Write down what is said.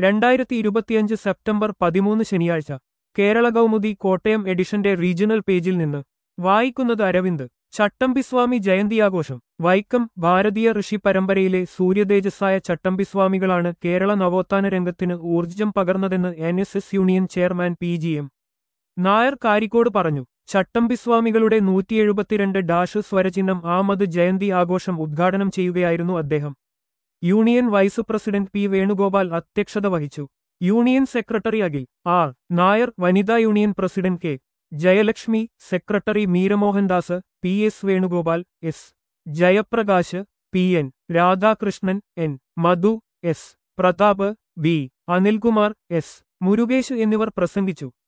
രണ്ടായിരത്തി ഇരുപത്തിയഞ്ച് സെപ്റ്റംബർ പതിമൂന്ന് ശനിയാഴ്ച കേരള കൗമുദി കോട്ടയം എഡിഷന്റെ റീജിയണൽ പേജിൽ നിന്ന് വായിക്കുന്നത് അരവിന്ദ് ചട്ടമ്പിസ്വാമി ജയന്തിയാഘോഷം വൈക്കം ഭാരതീയ ഋഷി പരമ്പരയിലെ സൂര്യതേജസ്സായ ചട്ടമ്പിസ്വാമികളാണ് കേരള നവോത്ഥാന രംഗത്തിന് ഊർജ്ജം പകർന്നതെന്ന് N S S union chairman P G M Nair Karikkode പറഞ്ഞു ചട്ടമ്പിസ്വാമികളുടെ നൂറ്റി എഴുപത്തിരണ്ട് ഡാഷ് സ്വരചിഹ്നം ആമത് ജയന്തി ആഘോഷം ഉദ്ഘാടനം ചെയ്യുകയായിരുന്നു അദ്ദേഹം union vice president P Venugopal അധ്യക്ഷത വഹിച്ചു union secretary Akhil R Nair വനിതാ union president K Jayalakshmi secretary Meeramohandas P S Venugopal S Jayaprakash P N Radhakrishnan N Madhu S Prathap B Anilkumar S Murukesh എന്നിവർ പ്രസംഗിച്ചു